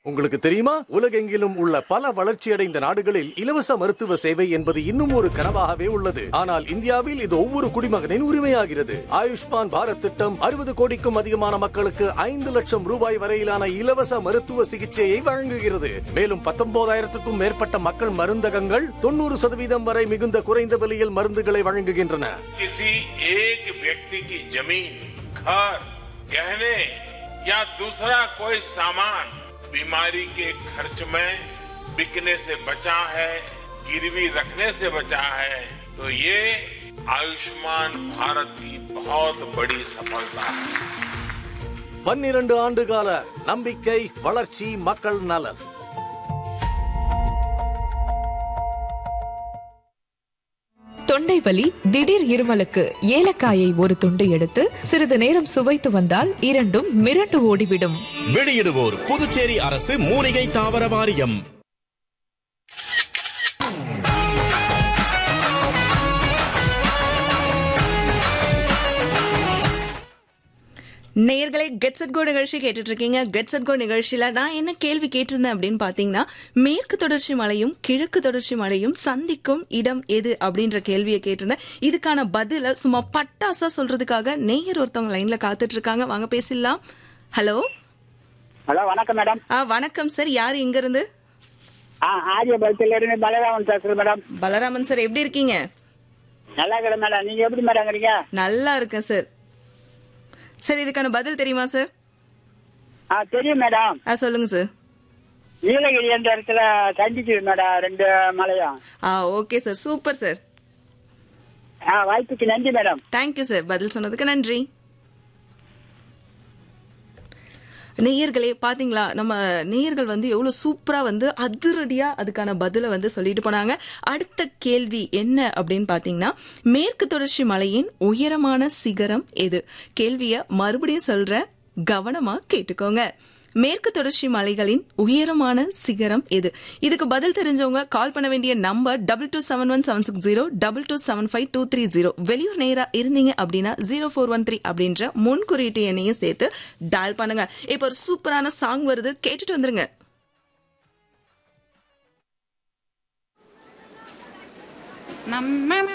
உங்களுக்கு தெரியுமா உலகெங்கிலும் உள்ள பல வளர்ச்சியடைந்த நாடுகளில் இலவச மருத்துவ சேவை என்பது இன்னும் ஒரு கனவாகவே உள்ளது ஆனால் இந்தியாவில் இது ஒவ்வொரு குடிமகனின் உரிமையாகிறது ஆயுஷ்மான் பாரத் திட்டம் அறுபது கோடிக்கும் அதிகமான மக்களுக்கு ஐந்து லட்சம் ரூபாய் வரையிலான இலவச மருத்துவ சிகிச்சையை வழங்குகிறது மேலும் பத்தொன்பதாயிரத்துக்கும் மேற்பட்ட மக்கள் மருந்தகங்கள் தொண்ணூறு சதவீதம் வரை மிகுந்த குறைந்த விலையில் மருந்துகளை வழங்குகின்றன किसी एक व्यक्ति की जमीन घर गहने या दूसरा कोई सामान बीमारी के खर्च में बिकने से बचा है गिरवी रखने से बचा है तो ये आयुष्मान भारत की बहुत बड़ी सफलता है பன்னிரண்டு ஆண்டுகால நம்பிக்கை வளர்ச்சி மக்கள் நலன் தொண்டை வலி திடீர் இருமலுக்கு ஏலக்காயை ஒரு துண்டு எடுத்து சிறிது நேரம் சுவைத்து வந்தால் இரண்டும் மிரண்டு ஓடிவிடும் வெளியிடுவோர் புதுச்சேரி அரசு மூலிகை தாவர வாரியம் நேயர்களே கெட்ஸ் அட் கோ நிகழ்ச்சி கேட்டுட்டு இருக்கீங்க கெட்ஸ் அட் கோ நிகழ்ச்சியில நான் என்ன கேள்வி கேட்டிருந்தேன் அப்படின்னு பாத்தீங்கன்னா மேற்கு தொடர்ச்சி மலையும் கிழக்கு தொடர்ச்சி மலையும் சந்திக்கும் இடம் எது அப்படின்ற கேள்வியை கேட்டிருந்தேன் இதுக்கான பதில சும்மா பட்டாசா சொல்றதுக்காக நேயர் ஒருத்தவங்க லைன்ல காத்துட்டு இருக்காங்க வாங்க பேசிடலாம் ஹலோ ஹலோ வணக்கம் மேடம் ஆ வணக்கம் சார் யார் எங்க இருந்து ஆ ஆரியபலத்துல இருந்து பலராமன் பேசுறேன் மேடம் பலராமன் சார் எப்படி இருக்கீங்க நல்லா இருக்கிறேன் மேடம் நீங்க எப்படி மேடம் இருக்கிறீங்க நல்லா இருக்கேன் சார் சார் இதுக்கான பதில் தெரியுமா சார் ஆ தெரியும் மேடம் ஆ சொல்லுங்க சார் நீலகிரி என்ற இடத்துல சந்திக்குது மேடம் ரெண்டு மலையும் ஆ ஓகே சார் சூப்பர் சார் ஆ வாய்ப்புக்கு நன்றி மேடம் தேங்க்யூ சார் பதில் சொன்னதுக்கு நன்றி நேயர்களே பாத்தீங்களா நம்ம நேயர்கள் வந்து எவ்வளவு சூப்பரா வந்து அதிரடியா அதுக்கான பதில வந்து சொல்லிட்டு போனாங்க அடுத்த கேள்வி என்ன அப்படின்னு பாத்தீங்கன்னா மேற்கு தொடர்ச்சி மலையின் உயரமான சிகரம் எது கேள்விய மறுபடியும் சொல்றேன் கவனமா கேட்டுக்கோங்க மேற்கு தொடர்ச்சி மலைகளின் உயரமான சிகரம் எது இதுக்கு பதில் தெரிஞ்சவங்க கால் பண்ண வேண்டிய number double two seven one seven six zero double two seven five two three zero வெளியூர் நேரா இருந்தீங்க அப்படின்னா ஜீரோ ஃபோர் ஒன் த்ரீ அப்படின்ற முன் குறியீட்டு எண்ணையும் சேர்த்து டயல் பண்ணுங்க இப்போ ஒரு சூப்பரான சாங் வருது கேட்டுட்டு வந்துருங்க நம்ம